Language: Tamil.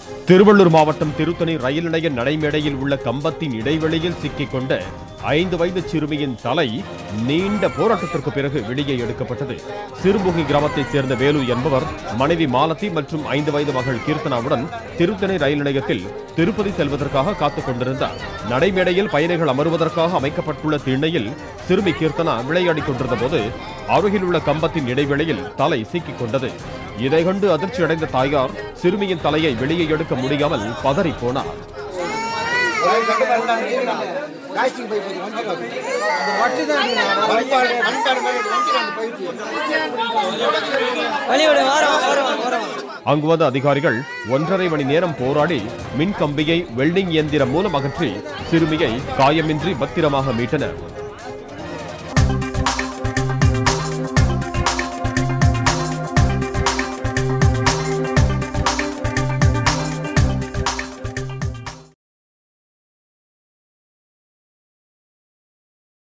திருவள்ளூர் மாவட்டம் திருத்தணி ரயில் நிலைய நடைமேடையில் உள்ள கம்பத்தின் இடைவெளியில் சிக்கிக்கொண்ட ஐந்து வயது சிறுமியின் தலை நீண்ட போராட்டத்திற்கு பிறகு வெளியே எடுக்கப்பட்டது சிறுமுகி கிராமத்தைச் சேர்ந்த வேலு என்பவர் மனைவி மாலதி மற்றும் ஐந்து வயது மகள் கீர்த்தனாவுடன் திருத்தணி ரயில் நிலையத்தில் திருப்பதி செல்வதற்காக காத்துக் கொண்டிருந்தார் நடைமேடையில் பயணிகள் அமர்வதற்காக அமைக்கப்பட்டுள்ள திண்ணையில் சிறுமி கீர்த்தனா விளையாடிக் கொண்டிருந்த போது அருகில் உள்ள கம்பத்தின் இடைவெளியில் தலை சிக்கிக் கொண்டது இதை கண்டு அதிர்ச்சியடைந்த தாயார் சிறுமியின் தலையை வெளியே எடுக்க முடியாமல் பதறிப் போனார் காய்ச்சிக்கு போய் போய் வஞ்சிரம் அந்த வட்டி தான் மண்பாடு மண்பாடு மாதிரி வஞ்சிரம் அந்த பயிற்சி வழியோட வாரம் வாரம் வாரம் அங்கு வந்த அதிகாரிகள் ஒன்றரை மணி நேரம் போராடி மின் கம்பியை வெல்டிங் இயந்திரம் மூலம் அகற்றி சிறுமியை காயமின்றி பத்திரமாக மீட்டனர்